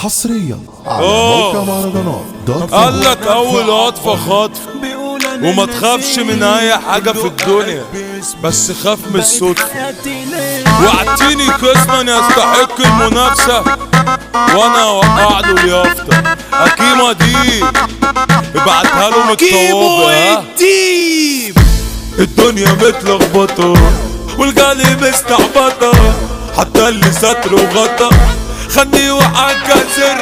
حصريا على أوه. موقع مهرجانات دوت كوم. قال لك اول عطفة خطف وما تخافش من اي حاجة في الدنيا بس خاف من الصدفة واعطيني قسما يستحق المنافسة وانا اوقع له اليافطة اكيمة دي ابعتها له من الطوابع ها؟ الديب الدنيا متلخبطة والجالي مستعبطة حتى اللي ستر وغطى خلني وحاجة سر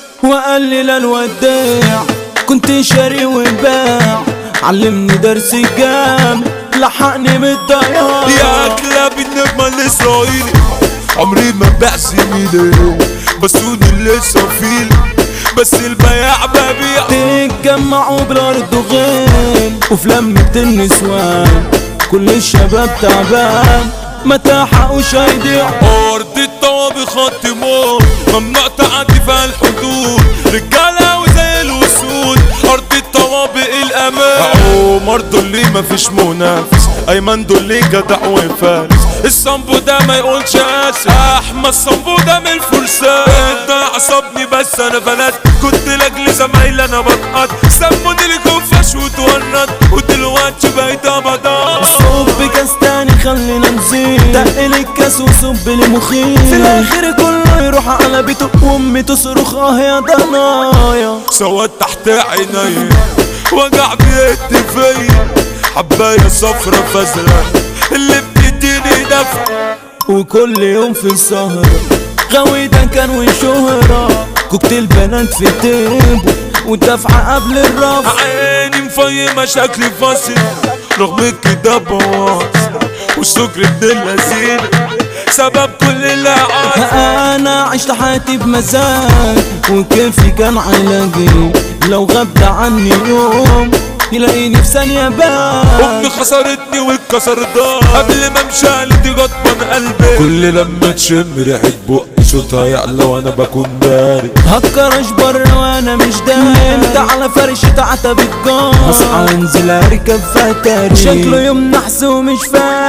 وقلل الوداع كنت شاري وباع علمني درس الجام لحقني من الضياع يا كلاب النجمة الإسرائيلي عمري ما ببيع زميلي بسوني لسه فيل بس البياع ببيع تتجمعوا بالارض غين وفي لمة النسوان كل الشباب تعبان ما تلحقوش هيضيع أرض الطوابي خط موت ممنوع تعدي فيها الحدود رجالة وزي الأسود أرض الطوابق الأمان عمر دولي مفيش منافس أيمن دولي جدع وفارس الصنبو ده ما يقولش آسف أحمد صنبو ده من الفرسان ده عصبني بس أنا بلد كنت لأجل زمايلي أنا بتقط سموني الكفاش وتورط ودلوقتي بقيت أبدا صب كاس تاني خلينا نزيد تقل الكاس وصب لي مخيل في الاخر كله يروح على بيته وامي تصرخ اه يا ضنايا سواد تحت عيني وجع بيدي فيا حباية صفرة فازرة اللي بتديني دفع وكل يوم في السهرة غاوي ده كان وشهرة كوكتيل بنات في تيبو ودفعة قبل الرفع عيني مفيمة شكلي فاصل رغم كده بواصل والسكر ابن اللذين سبب كل اللي عاصل انا عشت حياتي بمزاج وكيفي كان علاجي لو غبت عني يوم يلاقيني في ثانية بقى امي خسرتني واتكسر ضهري قبل ما امشي قلبي غضبان قلبي كل لما تشم ريحة بقي صوتها يعلى وانا بكون داري هكرش بره وانا مش داري انت على فرشة عتب الجار اصحى انزل اركب فتري شكله يوم نحس ومش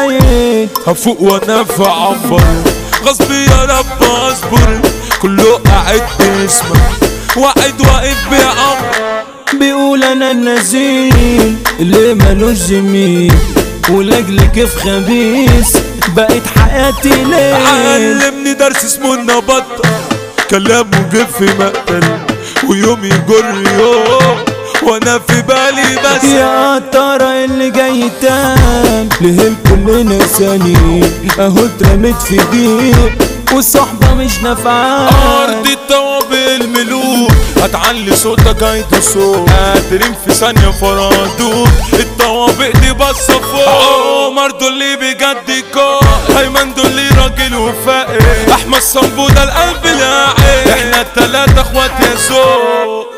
فايت هفوق وانا في عنبر غصبي يا رب اصبر كله قاعد بيسمع واحد واقف بيعمر بيقول انا النزيل اللي ملوش زميل ولاجل كيف خبيث بقت حياتي ليه علمني درس اسمه النبطة كلامه جه في مقتل ويوم يجر يوم وانا في بالي بس يا ترى اللي جاي تان ليه الكل نساني اهو اترميت في ضيق والصحبة مش نافعة ارض التوابل الملوك هتعلي صوتك هيدو صوت قادرين في ثانية فرادوك الطوابق دي بصة فوق عمر دولي بجد كو ايمن دولي راجل وفائق احمد صنبو ده القلب لاعب احنا التلاتة اخوات يا سوق